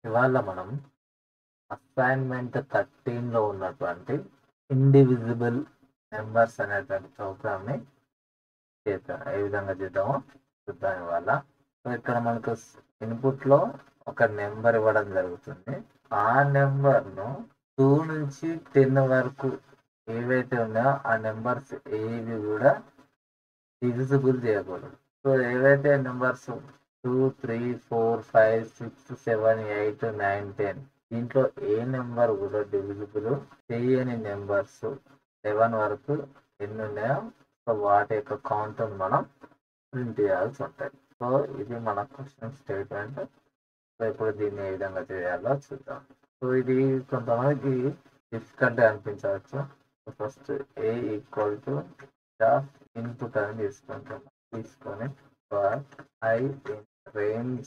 ఇవాళ మనం అసైన్మెంట్ థర్టీన్లో ఉన్నటువంటి ఇండివిజిబుల్ నెంబర్స్ అనేటువంటి ప్రోగ్రామ్ని చేద్దాం ఏ విధంగా చేద్దామో చూద్దాం ఇవాళ సో ఇక్కడ మనకు ఇన్పుట్లో ఒక నెంబర్ ఇవ్వడం జరుగుతుంది ఆ నెంబర్ను టూ నుంచి టెన్ వరకు ఏవైతే ఉన్నాయో ఆ నెంబర్స్ ఏవి కూడా డివిజిబుల్ చేయకూడదు సో ఏవైతే numbers two three four five six seven eight nine ten దీంట్లో ఏ నెంబర్ కూడా డివిజిబుల్ చేయని నెంబర్స్ లెవెన్ వరకు ఎన్ని ఉన్నాయో సో వాటి యొక్క కౌంట్ మనం ప్రింట్ చేయాల్సి ఉంటుంది సో ఇది మన క్వశ్చన్ స్టేట్మెంట్ సో ఇప్పుడు దీన్ని ఏ విధంగా చేయాలో చూద్దాం సో ఇది కొంతమందికి డిఫికల్ట్ అనిపించవచ్చు first a equal to input అని తీసుకుంటాం తీసుకొని ఐ రేంజ్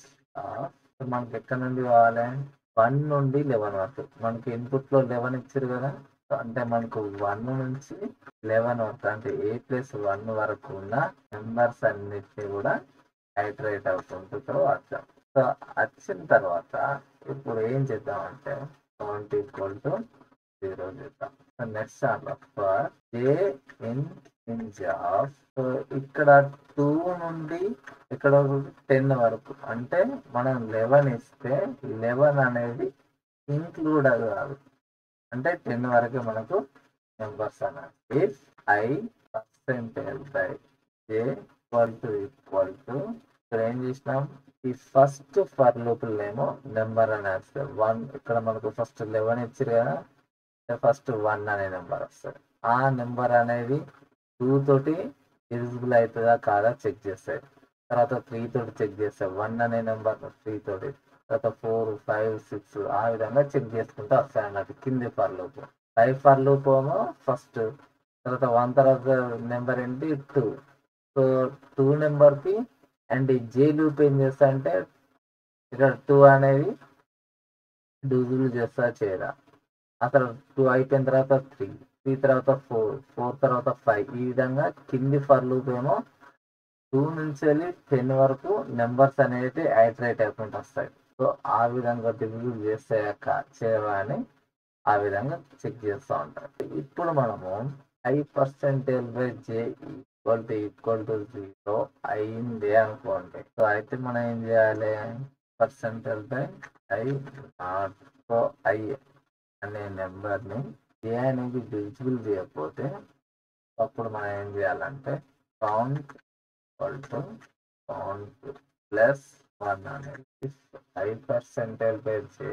మనకి ఎక్కడ నుండి కావాలి వన్ నుండి లెవెన్ వరకు మనకి ఇన్పుట్ లో లెవెన్ ఇచ్చారు కదా సో అంటే మనకు వన్ నుంచి లెవెన్ వరకు అంటే ఏ ప్లస్ వన్ వరకు ఉన్న నెంబర్స్ అన్నిటిని కూడా హైడ్రేట్ అవుతుంటుందో అర్థం సో వచ్చిన తర్వాత ఇప్పుడు ఏం చేద్దామంటే కౌంట్ ఈక్వల్ టు జీరో చేద్దాం సో నెక్స్ట్ దాంట్లో for a in in job so ఇక్కడ టూ నుండి ఇక్కడ టెన్ వరకు అంటే మనం లెవెన్ ఇస్తే లెవెన్ అనేది ఇంక్లూడ్ అది కాదు అంటే టెన్ వరకే మనకు నెంబర్స్ అన్నది if i percentage by j equal to equal to ఇక్కడ ఏం చేసినాం ఈ ఫస్ట్ ఫర్ లోపలేమో నెంబర్ అని వస్తుంది వన్ ఇక్కడ మనకు ఫస్ట్ లెవెన్ ఇచ్చారు కదా ఫస్ట్ వన్ అనే నెంబర్ వస్తుంది ఆ నెంబర్ అనేది టూ తోటి ఎలిజిబుల్ అవుతుందా కాదా చెక్ చేస్తాయి తర్వాత త్రీ తోటి చెక్ చేస్తాయి వన్ అనే నెంబర్ త్రీ తోటి తర్వాత ఫోర్ ఫైవ్ సిక్స్ ఆ విధంగా చెక్ చేసుకుంటూ వస్తాయి అన్నట్టు కింది ఫర్ లోపు ఫైవ్ ఫర్ లోపు ఏమో ఫస్ట్ తర్వాత వన్ తర్వాత నెంబర్ ఏంటి టూ సో టూ నెంబర్కి అండ్ ఈ జే లూప్ ఏం చేస్తా అంటే ఇక్కడ టూ అనేది డూజులు చేస్తా చేయరా అసలు టూ అయిపోయిన తర్వాత త్రీ త్రీ తర్వాత ఫోర్ ఫోర్ తర్వాత ఫైవ్ ఈ విధంగా కింది ఫర్ లూప్ ఏమో టూ నుంచి వెళ్ళి టెన్ వరకు నెంబర్స్ అనేవి ఐటరేట్ అయిపోయింట్ వస్తాయి సో ఆ విధంగా డివిజుల్ చేస్తాయక్క చేయవా అని ఆ విధంగా చెక్ చేస్తూ ఉంటారు ఇప్పుడు మనము i percentage by j equal to equal to zero అయింది అనుకోండి సో అయితే మనం ఏం చేయాలి percentage by i not so i అనే నెంబర్ని ఏ అనేది డివిజిబుల్ చేయకపోతే అప్పుడు మనం ఏం చేయాలంటే count equal to count plus one అనేది i percentage by j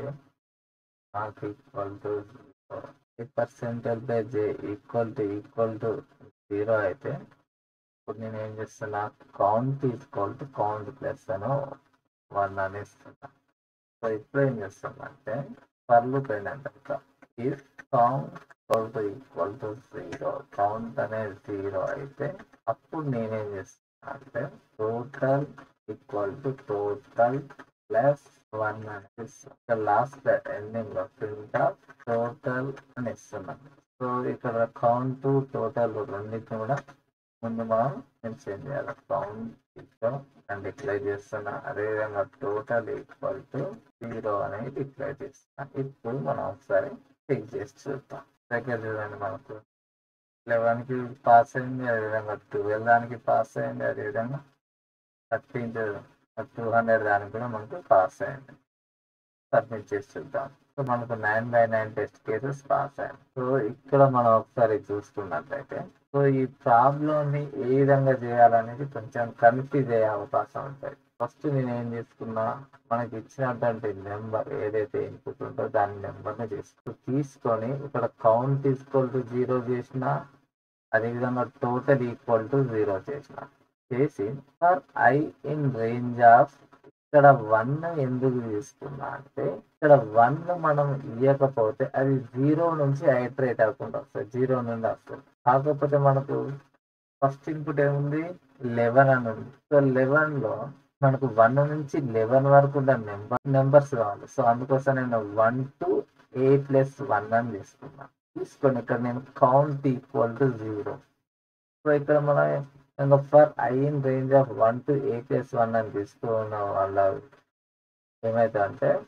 not equal to zero i percentage by j equal to equal to zero అయితే ఇప్పుడు నేను ఏం చేస్తున్నా count equal to count plus అని వన్ అని ఇస్తున్నా సో ఇప్పుడు ఏం చేస్తున్నా అంటే పర్లు పోయినంత if count equal to equal to zero count అనేది జీరో అయితే అప్పుడు నేనేం చేస్తున్నా అంటే total equal to total plus one అని ఇస్తున్నా లాస్ట్ ఎండింగ్ లో ప్రింట్ ఆఫ్ టోటల్ అని ఇస్తున్నాను సో ఇక్కడ కౌంట్ టోటల్ రెండింటిని కూడా ముందు మనం మెన్షన్ చేయాలి కౌంట్ అని డిక్లేర్ చేస్తున్నా అదేవిధంగా టోటల్ ఈక్వల్ టు జీరో అనేది డిక్లేర్ చేస్తున్నా ఇప్పుడు మనం ఒకసారి చెక్ చేసి చూద్దాం దగ్గర చూడండి మనకు లెవెన్ కి పాస్ అయింది అదేవిధంగా ట్వెల్వ్ దానికి పాస్ అయింది అదేవిధంగా థర్టీన్ టూ హండ్రెడ్ దానికి కూడా మనకు పాస్ అయింది సబ్మిట్ చేసి చూద్దాం సో మనకు nine by nine test cases pass అయ్యాయి సో ఇక్కడ మనం ఒకసారి చూసుకున్నట్లయితే సో ఈ ప్రాబ్లమ్ని ఏ విధంగా చేయాలనేది కొంచెం కన్ఫ్యూజ్ అయ్యే అవకాశం ఉంటుంది ఫస్ట్ నేను ఏం చేసుకున్నా మనకి ఇచ్చినటువంటి నెంబర్ ఏదైతే ఇన్పుట్ ఉందో దాని నెంబర్ని తీసుకు తీసుకొని ఇక్కడ కౌంట్ ఈక్వల్ టు జీరో చేసిన అదేవిధంగా టోటల్ ఈక్వల్ టు జీరో చేసిన చేసి for i in range of ఇక్కడ వన్ ఎందుకు తీసుకున్నా అంటే ఇక్కడ వన్ మనం ఇవ్వకపోతే అది జీరో నుంచి ఐటరేట్ అవ్వకుండా వస్తుంది జీరో నుండి వస్తుంది కాకపోతే మనకు ఫస్ట్ ఇన్పుట్ ఏముంది లెవెన్ అని ఉంది సో లెవెన్ లో మనకు వన్ నుంచి లెవెన్ వరకు ఉన్న నెంబర్ నెంబర్స్ కావాలి సో అందుకోసం నేను one to a plus one అని తీసుకున్నా తీసుకొని ఇక్కడ నేను count equal to zero so ఇక్కడ మనం ఇంకా for i in range of one to a plus one అని తీసుకున్న వాళ్ళ ఏమైతే అంటే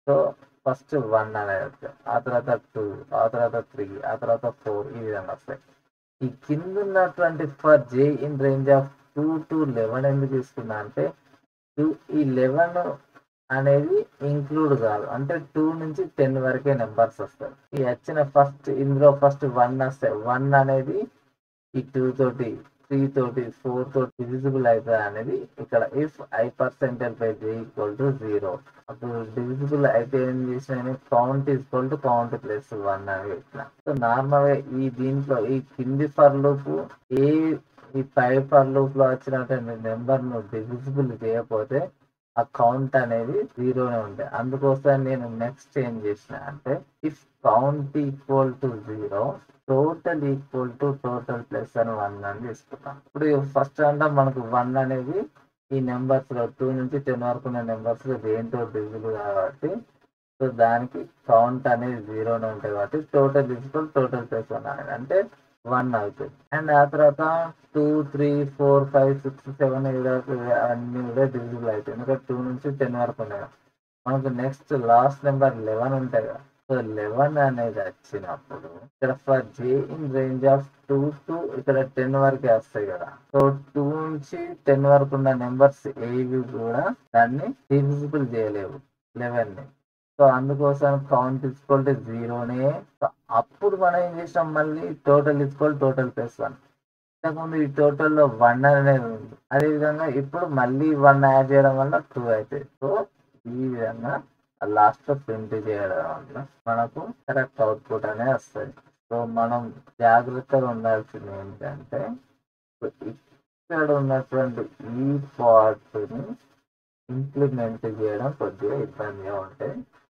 సో ఫస్ట్ వన్ అనేది వస్తాయి ఆ తర్వాత టూ ఆ తర్వాత త్రీ ఆ తర్వాత ఫోర్ ఈ విధంగా వస్తాయి ఈ కింద ఉన్నటువంటి for j in range of two to eleven ఎందుకు తీసుకున్నా అంటే టూ ఈ లెవెన్ అనేది ఇంక్లూడ్ కాదు అంటే టూ నుంచి టెన్ వరకే నెంబర్స్ వస్తాయి ఈ వచ్చిన ఫస్ట్ ఇందులో ఫస్ట్ వన్ వస్తాయి వన్ అనేది ఈ టూ తోటి త్రీ తోటి ఫోర్ తోటి డివిజిబుల్ అవుతుంది అనేది ఇక్కడ if i percentage by j equal to zero అప్పుడు డివిజిబుల్ అయితే ఏం చేసిన count equal to count plus one అని పెట్టిన సో నార్మల్ గా ఈ దీంట్లో ఈ కింది ఫర్ లూప్ ఏ ఈ పై ఫర్ లూప్ లో వచ్చినటువంటి నెంబర్ ను డివిజిబుల్ చేయకపోతే ఆ కౌంట్ అనేది జీరోనే ఉంటాయి అందుకోసం నేను నెక్స్ట్ ఏం చేసిన అంటే if count equal to zero total equal to total plus అని వన్ అని తీసుకున్నాం ఇప్పుడు ఫస్ట్ అంటే మనకు వన్ అనేది ఈ నెంబర్స్ లో టూ నుంచి టెన్ వరకు ఉన్న నెంబర్స్ దేంతో డివిజిబుల్ కాబట్టి సో దానికి కౌంట్ అనేది జీరోనే ఉంటాయి కాబట్టి total equal total plus one అనేది అంటే వన్ అవుతుంది అండ్ ఆ తర్వాత two three four five six seven అన్ని కూడా డివిజిబుల్ అవుతాయి ఎందుకంటే టూ నుంచి టెన్ వరకు ఉన్నాయి కదా. మనకు నెక్స్ట్ లాస్ట్ నెంబర్ లెవెన్ ఉంటాయి కదా సో లెవెన్ అనేది వచ్చినప్పుడు ఇక్కడ for j in range of two to ఇక్కడ టెన్ వరకే వస్తాయి కదా సో టూ నుంచి టెన్ వరకు ఉన్న నెంబర్స్ ఏవి కూడా దాన్ని డివిజిబుల్ చేయలేవు లెవెన్ ని సో అందుకోసం కౌంట్ ఇస్కోల్ టు జీరోనే సో అప్పుడు మనం ఏం చేసాం మళ్ళీ total equal total plus one ఇంతకుముందు ఈ టోటల్ లో వన్ అనేది ఉంది అదే విధంగా ఇప్పుడు మళ్ళీ వన్ యాడ్ చేయడం వల్ల టూ అవుతాయి సో ఈ విధంగా లాస్ట్ లో ప్రింట్ చేయడం వల్ల మనకు కరెక్ట్ అవుట్పుట్ అనేది వస్తుంది సో మనం జాగ్రత్తగా ఉండాల్సింది ఏంటంటే ఇక్కడ ఉన్నటువంటి ఈ పార్ట్ ని ఇంప్లిమెంట్ చేయడం కొద్దిగా ఇబ్బందిగా ఉంటాయి